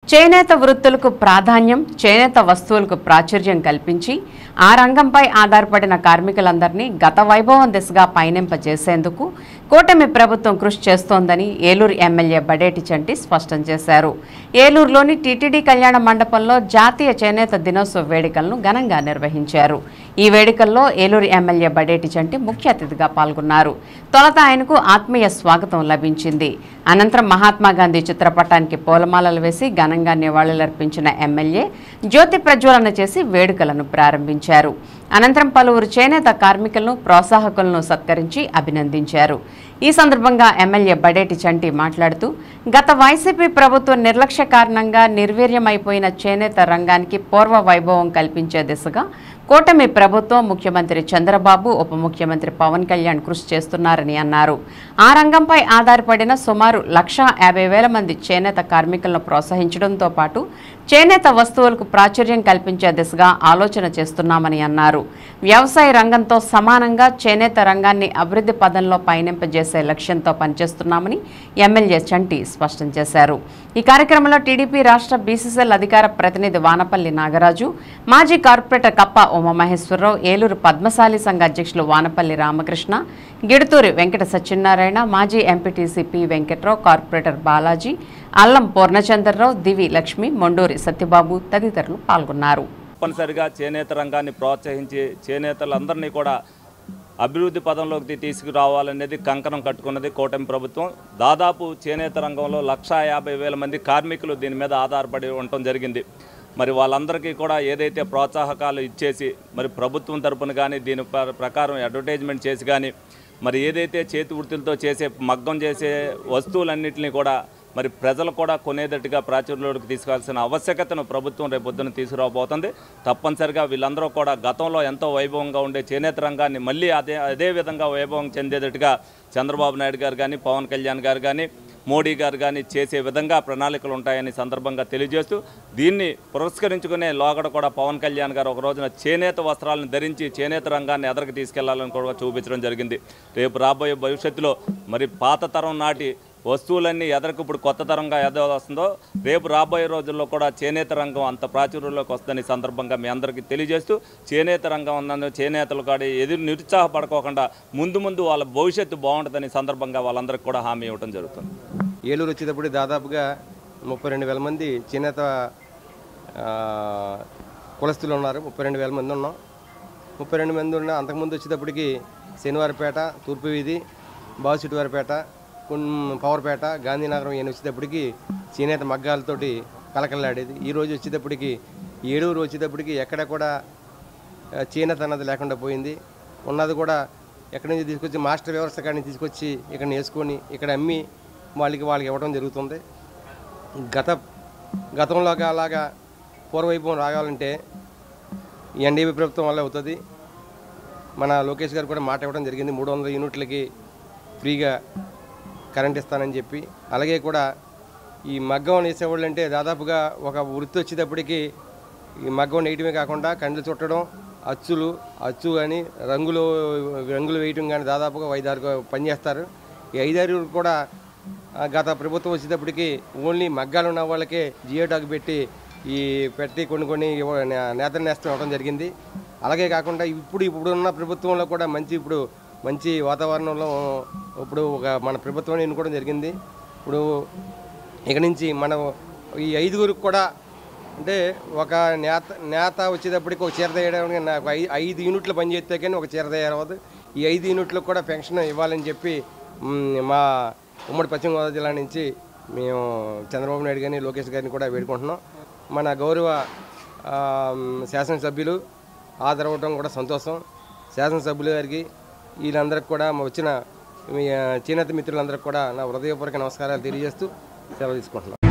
చేనేత వృత్తులకు ప్రాధాన్యం చేనేత వస్తువులకు ప్రాచుర్యం కల్పించి ఆ రంగంపై ఆధారపడిన కార్మికులందరినీ గత వైభవం దిశగా పయనింపజేసేందుకు కూటమి ప్రభుత్వం కృషి చేస్తోందని ఏలూరు ఎమ్మెల్యే బడేటి చంటి స్పష్టం చేశారు ఏలూరులోని టీటీడీ కళ్యాణ మండపంలో జాతీయ చేనేత దినోత్సవ వేడుకలను ఘనంగా నిర్వహించారు ఈ వేడుకల్లో ఏలూరు ఎమ్మెల్యే బడేటి చంటి ముఖ్య అతిథిగా పాల్గొన్నారు తొలుత ఆయనకు ఆత్మీయ స్వాగతం లభించింది అనంతరం మహాత్మా గాంధీ చిత్రపటానికి పూలమాలలు వేసి ఘనంగా నివాళులర్పించిన ఎమ్మెల్యే జ్యోతి ప్రజ్వలన చేసి వేడుకలను ప్రారంభించారు అనంతరం పలువురు చేనేత కార్మికులను ప్రోత్సాహకులను సత్కరించి అభినందించారు ఈ సందర్భంగా ఎమ్మెల్యే బడేటి చంటి మాట్లాడుతూ గత వైసీపీ ప్రభుత్వం నిర్లక్ష్య కారణంగా నిర్వీర్యమైపోయిన చేనేత రంగానికి పూర్వ వైభవం కల్పించే దిశగా కూటమి ప్రభుత్వం ముఖ్యమంత్రి చంద్రబాబు ఉప ముఖ్యమంత్రి పవన్ కళ్యాణ్ కృషి చేస్తున్నారని అన్నారు ఆ రంగంపై ఆధారపడిన సుమారు లక్ష యాభై వేల మంది చేనేత కార్మికులను ప్రోత్సహించడంతో పాటు చేనేత వస్తువులకు ప్రాచుర్యం కల్పించే దిశగా ఆలోచన చేస్తున్నామని అన్నారు వ్యవసాయ రంగంతో సమానంగా చేనేత రంగాన్ని అభివృద్ధి పదంలో పయనింపజేసే లక్ష్యంతో పనిచేస్తున్నామని ఎమ్మెల్యే చంటి స్పష్టం చేశారు ఈ కార్యక్రమంలో టీడీపీ రాష్ట్ర బీసీసీఎల్ అధికార ప్రతినిధి వానపల్లి నాగరాజు మాజీ కార్పొరేటర్ కప్ప ఉమామహేశ్వరరావు ఏలూరు పద్మశాలి సంఘ అధ్యక్షులు వానపల్లి రామకృష్ణ గిడుతూరి వెంకట సత్యనారాయణ మాజీ MPTC P Venkatrao corporator Balaji Allam Purnachandra Rao దివి లక్ష్మి మొండూరి సత్యబాబు తదితరులు పాల్గొన్నారు తప్పనిసరిగా చేనేత రంగాన్ని ప్రోత్సహించి చేనేతలందరినీ కూడా అభివృద్ధి పదంలోకి తీసుకురావాలనేది కంకణం కట్టుకున్నది కూటమి ప్రభుత్వం దాదాపు చేనేత రంగంలో లక్షా యాభై వేల మంది కార్మికులు దీని మీద ఆధారపడి ఉండటం జరిగింది మరి వాళ్ళందరికీ కూడా ఏదైతే ప్రోత్సాహకాలు ఇచ్చేసి మరి ప్రభుత్వం తరపున కానీ దీని ప్ర- ప్రకారం అడ్వర్టైజ్మెంట్ చేసి కానీ మరి ఏదైతే చేతి వృత్తులతో చేసే మగ్గం చేసే వస్తువులన్నింటినీ కూడా మరి ప్రజలు కూడా కొనేటట్టుగా ప్రాచుర్యంలోకి తీసుకురావాల్సిన ఆవశ్యకతను ప్రభుత్వం రేపొద్దున తీసుకురాబోతుంది తప్పనిసరిగా వీళ్ళందరూ కూడా గతంలో ఎంతో వైభవంగా ఉండే చేనేత రంగాన్ని మళ్ళీ అదే అదే విధంగా వైభవం చెందేటట్టుగా చంద్రబాబు నాయుడు గారు కానీ పవన్ కళ్యాణ్ గారు కానీ మోడీ గారు కానీ చేసే విధంగా ప్రణాళికలు ఉంటాయని సందర్భంగా తెలియజేస్తూ దీన్ని పురస్కరించుకునే లోగడ కూడా పవన్ కళ్యాణ్ గారు ఒక రోజున చేనేత వస్త్రాలను ధరించి చేనేత రంగాన్ని ఎదరికి తీసుకెళ్లాలని కూడా చూపించడం జరిగింది రేపు రాబోయే భవిష్యత్తులో మరి పాత తరం నాటి వస్తువులన్నీ ఎదరకు ఇప్పుడు కొత్త తరంగా ఎద వస్తుందో రేపు రాబోయే రోజుల్లో కూడా చేనేత రంగం అంత ప్రాచుర్యంలోకి వస్తుందని ఈ సందర్భంగా మీ అందరికీ తెలియజేస్తూ చేనేత రంగం ఉందని చేనేతలు కాడి ఎదురు నిరుత్సాహపడుకోకుండా ముందు ముందు వాళ్ళ భవిష్యత్తు బాగుంటుందని ఈ సందర్భంగా వాళ్ళందరికీ కూడా హామీ ఇవ్వడం జరుగుతుంది ఏలూరు వచ్చేటప్పుడు దాదాపుగా ముప్పై రెండు వేల మంది చేనేత ఆ, కులస్తులు ఉన్నారు ముప్పై రెండు వేల మంది ఉన్నాం ముప్పై రెండు మంది ఉన్న అంతకుముందు వచ్చేటప్పటికి శనివారపేట తూర్పు వీధి బావుసిటివారిపేట కొన్ పవర్పేట గాంధీనగరం ఈయన వచ్చేటప్పటికి చేనేత మగ్గాలతోటి కలకల్లాడేది ఈ రోజు వచ్చేటప్పటికి ఏడూరు వచ్చేటప్పటికి ఎక్కడ కూడా ఆ, చేనేత అన్నది లేకుండా పోయింది ఉన్నది కూడా ఎక్కడి నుంచి తీసుకొచ్చి మాస్టర్ వ్యవస్థ కాడి నుంచి తీసుకొచ్చి ఇక్కడ నేర్చుకొని ఇక్కడ అమ్మి వాళ్ళకి వాళ్ళకి ఇవ్వడం జరుగుతుంది గత గతంలోకి అలాగా పూర్వవైభవం రాగాలంటే ఈ ఎన్డీపీ ప్రభుత్వం వల్ల అవుతుంది మన లోకేష్ గారు కూడా మాట ఇవ్వడం జరిగింది మూడు వందల యూనిట్లకి ఫ్రీగా కరెంట్ ఇస్తానని చెప్పి అలాగే కూడా ఈ మగ్గం వేసేవాళ్ళు అంటే దాదాపుగా ఒక వృత్తి వచ్చేటప్పటికి ఈ మగ్గం వేయటమే కాకుండా కండ్లు చుట్టడం అచ్చులు అచ్చు కానీ రంగులు రంగులు వేయటం కానీ దాదాపుగా ఒక ఐదారు పనిచేస్తారు ఈ ఐదారు కూడా ఆ, గత ప్రభుత్వం వచ్చేటప్పటికి ఓన్లీ మగ్గాలు ఉన్న వాళ్ళకే జియో టాక్ పెట్టి ఈ పెట్టి కొన్ని కొన్ని ఇవ్వ- నే- నేత నేస్తం ఇవ్వడం జరిగింది అలాగే కాకుండా ఇప్పుడు ఇప్పుడు ఉన్న ప్రభుత్వంలో కూడా మంచి ఇప్పుడు మంచి వాతావరణంలో ఇప్పుడు ఒక మన ప్రభుత్వం ఎన్నుకోవడం జరిగింది ఇప్పుడు ఇక నుంచి మనం ఈ ఐదుగురికి కూడా అంటే ఒక నేత నేత వచ్చేటప్పటికి ఒక చీర తేయడానికి నాకు ఐ- ఐదు యూనిట్లు పనిచేస్తే కానీ ఒక చీర తయారవ్వదు ఈ ఐదు యూనిట్లకు కూడా పెన్షన్ ఇవ్వాలని చెప్పి మ్, మా ఉమ్మడి పశ్చిమ గోదావరి జిల్లా నుంచి మేము చంద్రబాబు నాయుడు గారిని లోకేష్ గారిని కూడా వేడుకుంటున్నాం మన గౌరవ ఆ, శాసనసభ్యులు హాజరవడం కూడా సంతోషం శాసనసభ్యులు గారికి వీళ్ళందరికీ కూడా మా వచ్చిన మీ, ఆ, చేనేత మిత్రులందరికీ కూడా నా హృదయపూర్వక నమస్కారాలు తెలియజేస్తూ సెలవు తీసుకుంటున్నాను